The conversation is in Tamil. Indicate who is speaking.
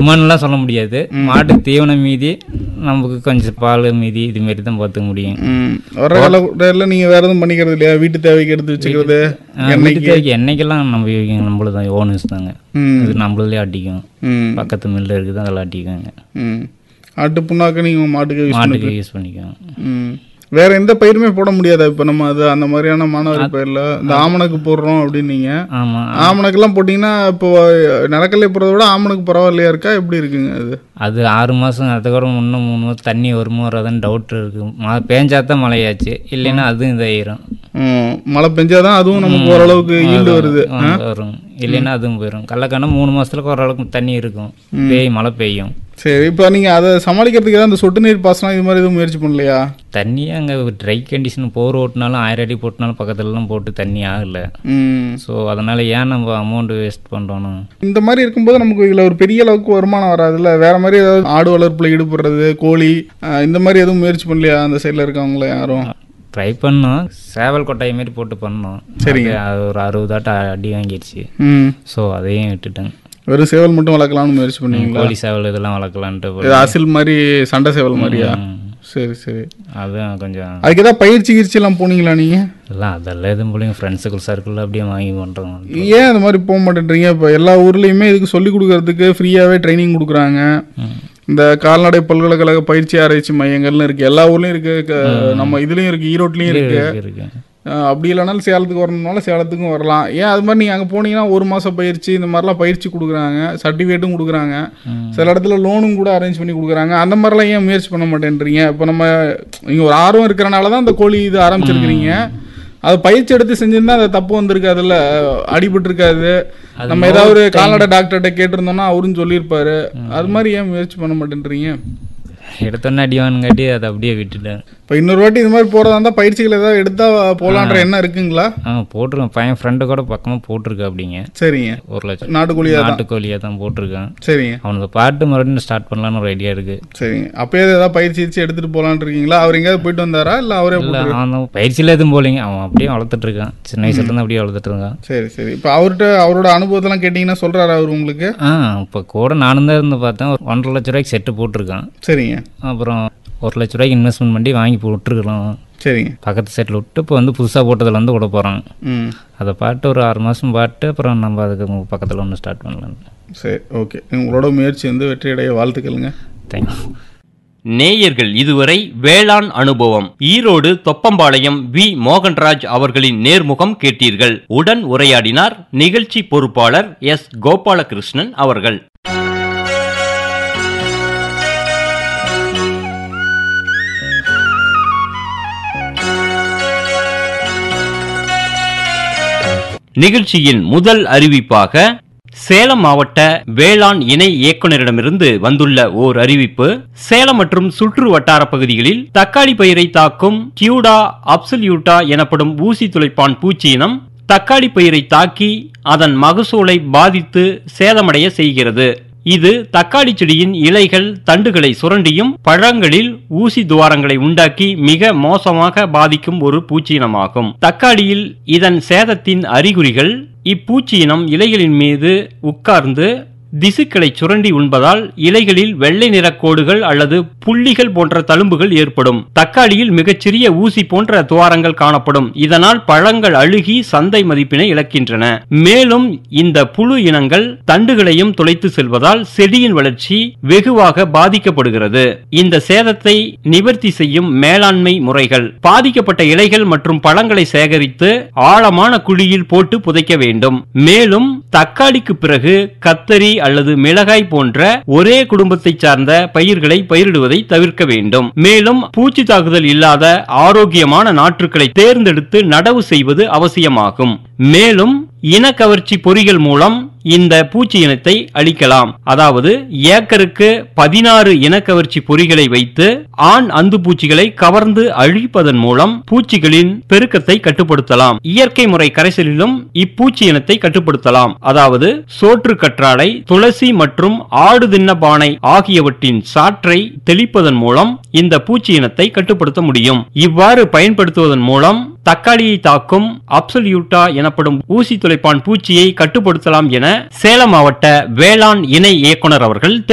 Speaker 1: டிமாண்ட்லாம் சொல்ல முடியாது மாட்டு தீவனம் மீதி நமக்கு கொஞ்சம் பால் மீதி இது மாரி தான் பார்த்துக்க முடியும்
Speaker 2: ம் வர காலகட்டத்தில் நீங்கள் வேறு எதுவும் பண்ணிக்கிறது இல்லையா வீட்டு தேவைக்கு எடுத்து வச்சுக்கிறது
Speaker 1: ஆ, வீட்டு தேவைக்கு எண்ணெய்க்கெல்லாம் நம்ம நம்மளது தான் ஓனர்ஸ் தாங்க
Speaker 2: ம்
Speaker 1: இது நம்மளதே அடிக்கும்
Speaker 2: ம்
Speaker 1: பக்கத்து மில்ல இருக்குது அதில் அடிக்குங்க
Speaker 2: ம் ஆட்டு புண்ணாக்கு நீங்கள் மாட்டுக்கு யூஸ்
Speaker 1: மாட்டுக்கு யூஸ் பண்ணிக்குவோம்
Speaker 2: ம் வேற எந்த பயிருமே போட முடியாதா இப்போ நம்ம அது அந்த மாதிரியான மாணவர் பயிரில் இந்த ஆமணக்கு போடுறோம் அப்படின்னீங்க
Speaker 1: ஆமாம்
Speaker 2: ஆமணக்கெல்லாம் போட்டிங்கன்னா இப்போ நிலக்கல்லை போடுறத விட ஆமணக்கு பரவாயில்லையா இருக்கா எப்படி இருக்குங்க அது
Speaker 1: அது ஆறு மாதம் அதுக்கப்புறம் இன்னும் மூணு மாதம் தண்ணி வருமோ வராதுன்னு டவுட் இருக்குது மழை பேஞ்சா தான் மழையாச்சு இல்லைன்னா அதுவும் இதாயிரும்
Speaker 2: ம், மழை பெஞ்சாதான் அதுவும் நமக்கு ஓரளவுக்கு ஈல்டு வருது
Speaker 1: ஆ, வரும் இல்லைன்னா அதுவும் போயிடும் கடலக்கான மூணு மாதத்துக்கு ஓரளவுக்கு தண்ணி இருக்கும் பெய்யும் மழை பெய்யும்
Speaker 2: சரி இப்போ நீங்கள் அதை சமாளிக்கிறதுக்கு ஏதாவது அந்த சொட்டு நீர் பாசனம் இது மாதிரி எதுவும் முயற்சி பண்ணலையா
Speaker 1: தண்ணி அங்கே ட்ரை கண்டிஷன் போர் ஓட்டினாலும் ஆயிரம் அடி போட்டினாலும் பக்கத்துலலாம் போட்டு தண்ணி ஆகலை
Speaker 2: ம்
Speaker 1: ஸோ அதனால் ஏன் நம்ம அமௌண்ட் வேஸ்ட் பண்ணுறோன்னு
Speaker 2: இந்த மாதிரி இருக்கும்போது நமக்கு இதில் ஒரு பெரிய அளவுக்கு வருமானம் வராதுல்ல வேற மாதிரி ஏதாவது ஆடு வளர்ப்பில் ஈடுபடுறது கோழி அஹ், இந்த மாதிரி எதுவும் முயற்சி பண்ணலையா அந்த சைடில் இருக்கவங்கள யாரும்
Speaker 1: ட்ரை பண்ணோம் சேவல் கொட்டாய் மாரி போட்டு பண்ணோம்
Speaker 2: சரிங்க.
Speaker 1: அது அது ஒரு அறுபதாட்டம் அடி வாங்கிடுச்சு
Speaker 2: ம்
Speaker 1: ஸோ அதையும் விட்டுட்டேன்
Speaker 2: வெறும் சேவல் மட்டும் வளர்க்கலாம்னு முயற்சி பண்ணீங்களா
Speaker 1: கோழி சேவல் இதெல்லாம் வளர்க்கலான்ட்டு
Speaker 2: இது அசில் மாதிரி சண்டை சேவல் மாதிரியா
Speaker 1: ம்.
Speaker 2: சரி சரி
Speaker 1: அதுவும் கொஞ்சம்
Speaker 2: அதுக்கு ஏதாவது பயிற்சி கிரிச்சிலாம் போனீங்களா நீங்கள்
Speaker 1: எல்லாம் அதெல்லாம் எதுவும் பிள்ளைங்க ஃப்ரெண்ட்ஸுக்குள் சர்க்கிளில் அப்படியே வாங்கி பண்ணுறோம்
Speaker 2: ஏன் அந்த மாதிரி போக மாட்டேன்றீங்க இப்போ எல்லா ஊர்லேயுமே இதுக்கு சொல்லி கொடுக்கறதுக்கு ஃப்ரீயாகவே ட்ரைனிங் கொடுக்குறாங்க இந்த கால்நடை பல்கலைக்கழக பயிற்சி ஆராய்ச்சி மையங்கள்னு இருக்கு எல்லா ஊர்லயும் இருக்கு க- நம்ம இதுலயும் இருக்கு ஈரோட்லயும் இருக்கு
Speaker 1: இருக்கு
Speaker 2: அஹ் அப்படி இல்லைனாலும் சேலத்துக்கு வரணும்னாலும் சேலத்துக்கும் வரலாம் ஏன் அது மாதிரி நீங்கள் அங்கே போனீங்கன்னா ஒரு மாதம் பயிற்சி இந்த மாதிரிலாம் பயிற்சி கொடுக்குறாங்க சர்டிஃபிகேட்டும் கொடுக்குறாங்க சில இடத்துல லோனும் கூட அரேஞ்ச் பண்ணி கொடுக்குறாங்க அந்த மாதிரிலாம் ஏன் முயற்சி பண்ண மாட்டேன்றீங்க இப்போ நம்ம நீங்கள் ஒரு ஆர்வம் இருக்கிறனால தான் அந்த கோழி இது ஆரம்பிச்சிருக்கிறீங்க அது பயிற்சி எடுத்து செஞ்சிருந்தா அது தப்பு வந்திருக்காதுல்ல அடிபட்டு இருக்காது நம்ம ஏதாவது ஒரு கால்நடை டாக்டர்கிட்ட கேட்டிருந்தோம்னா அவரும் சொல்லியிருப்பாரு அது மாதிரி ஏன் முயற்சி பண்ண மாட்டேன்றீங்க
Speaker 1: எடுத்தோன்னே அடிவானுங்காட்டி அதை அப்படியே விட்டுட்டேன்
Speaker 2: இப்போ இன்னொரு வாட்டி இது மாதிரி போகிறதா இருந்தால் பயிற்சிகள் ஏதாவது எடுத்தா போகலான்ற எண்ணம் இருக்குங்களா
Speaker 1: ஆ போட்டிருக்கேன் பையன் ஃப்ரெண்டு கூட பக்கமாக போட்டிருக்கா அப்படிங்க
Speaker 2: சரிங்க
Speaker 1: ஒரு லட்சம்
Speaker 2: நாட்டுக்கோழியா தான்
Speaker 1: நாட்டுக்கோழியாக தான் போட்டிருக்கான்
Speaker 2: சரிங்க
Speaker 1: அவனுக்கு பாட்டு மறுபடியும் ஸ்டார்ட் பண்ணலான்னு ஒரு ஐடியா இருக்கு
Speaker 2: சரிங்க அப்பயே ஏதாவது பயிற்சி கியிற்சி எடுத்துட்டு போலான்னு இருக்கீங்களா அவர் எங்கேயாவது போயிட்டு வந்தாரா இல்லை அவரே
Speaker 1: இல்லை
Speaker 2: போட்டு
Speaker 1: அவன் தான் பயிற்சியில் எதுவும் போலிங்க அவன் அப்படியே வளர்த்துட்டு இருக்கான் சின்ன வயசுல இருந்து அப்படியே வளர்த்துட்டு இருக்கான்
Speaker 2: சரி சரி இப்போ அவர்கிட்ட அவரோட அனுபவத்தெல்லாம் கேட்டிங்கன்னா சொல்றாரா அவர் உங்களுக்கு
Speaker 1: ஆ இப்போ கூட நானும் தான் இருந்து பார்த்தேன் ஒரு ஒன்றரை லட்ச ரூபாய்க்கு செட்டு போட்டிருக்கான்
Speaker 2: சரிங்க
Speaker 1: அப்புறம் ஒரு லட்ச ரூபாய்க்கு இன்வெஸ்ட்மெண்ட் பண்ணி வாங்கி போட்டுருக்கலாம்
Speaker 2: சரிங்க
Speaker 1: பக்கத்து செட்டில் விட்டு இப்போ வந்து புதுசாக போட்டதில் வந்து விட போகிறான்
Speaker 2: ம்
Speaker 1: அதை பாட்டு ஒரு ஆறு மாதம் பாட்டு அப்புறம் நம்ம அதுக்கு பக்கத்தில் ஒன்று ஸ்டார்ட் பண்ணலாம்
Speaker 2: சரி ஓகே உங்களோட முயற்சி வந்து வெற்றியடைய வாழ்த்துக்களுங்க
Speaker 1: தேங்க்யூ
Speaker 3: நேயர்கள் இதுவரை வேளாண் அனுபவம் ஈரோடு தொப்பம்பாளையம் வி மோகன்ராஜ் அவர்களின் நேர்முகம் கேட்டீர்கள் உடன் உரையாடினார் நிகழ்ச்சி பொறுப்பாளர் எஸ் கோபாலகிருஷ்ணன் அவர்கள் நிகழ்ச்சியின் முதல் அறிவிப்பாக சேலம் மாவட்ட வேளாண் இணை இயக்குனரிடமிருந்து வந்துள்ள ஓர் அறிவிப்பு சேலம் மற்றும் சுற்று வட்டார பகுதிகளில் தக்காளி பயிரை தாக்கும் கியூடா அப்சல்யூட்டா எனப்படும் ஊசி துளைப்பான் பூச்சியினம் தக்காளி பயிரை தாக்கி அதன் மகசூலை பாதித்து சேதமடைய செய்கிறது இது தக்காளி செடியின் இலைகள் தண்டுகளை சுரண்டியும் பழங்களில் ஊசி துவாரங்களை உண்டாக்கி மிக மோசமாக பாதிக்கும் ஒரு பூச்சியினமாகும் தக்காளியில் இதன் சேதத்தின் அறிகுறிகள் இப்பூச்சியினம் இலைகளின் மீது உட்கார்ந்து திசுக்களை சுரண்டி உண்பதால் இலைகளில் வெள்ளை நிற கோடுகள் அல்லது புள்ளிகள் போன்ற தழும்புகள் ஏற்படும் தக்காளியில் மிகச்சிறிய ஊசி போன்ற துவாரங்கள் காணப்படும் இதனால் பழங்கள் அழுகி சந்தை மதிப்பினை இழக்கின்றன மேலும் இந்த புழு இனங்கள் தண்டுகளையும் துளைத்து செல்வதால் செடியின் வளர்ச்சி வெகுவாக பாதிக்கப்படுகிறது இந்த சேதத்தை நிவர்த்தி செய்யும் மேலாண்மை முறைகள் பாதிக்கப்பட்ட இலைகள் மற்றும் பழங்களை சேகரித்து ஆழமான குழியில் போட்டு புதைக்க வேண்டும் மேலும் தக்காளிக்கு பிறகு கத்தரி அல்லது மிளகாய் போன்ற ஒரே குடும்பத்தை சார்ந்த பயிர்களை பயிரிடுவதை தவிர்க்க வேண்டும் மேலும் பூச்சி தாக்குதல் இல்லாத ஆரோக்கியமான நாற்றுக்களை தேர்ந்தெடுத்து நடவு செய்வது அவசியமாகும் மேலும் இனக்கவர்ச்சி பொறிகள் மூலம் இந்த பூச்சி இனத்தை அழிக்கலாம் அதாவது ஏக்கருக்கு பதினாறு இனக்கவர்ச்சி பொறிகளை வைத்து ஆண் அந்து பூச்சிகளை கவர்ந்து அழிப்பதன் மூலம் பூச்சிகளின் பெருக்கத்தை கட்டுப்படுத்தலாம் இயற்கை முறை கரைசலிலும் இப்பூச்சி இனத்தை கட்டுப்படுத்தலாம் அதாவது சோற்று கற்றாழை துளசி மற்றும் ஆடு தின்ன பானை ஆகியவற்றின் சாற்றை தெளிப்பதன் மூலம் இந்த பூச்சி இனத்தை கட்டுப்படுத்த முடியும் இவ்வாறு பயன்படுத்துவதன் மூலம் தக்காளியை தாக்கும் அப்சல்யூட்டா எனப்படும் ஊசி துளைப்பான் பூச்சியை கட்டுப்படுத்தலாம் என சேலம் மாவட்ட வேளாண் இணை இயக்குனர் அவர்கள்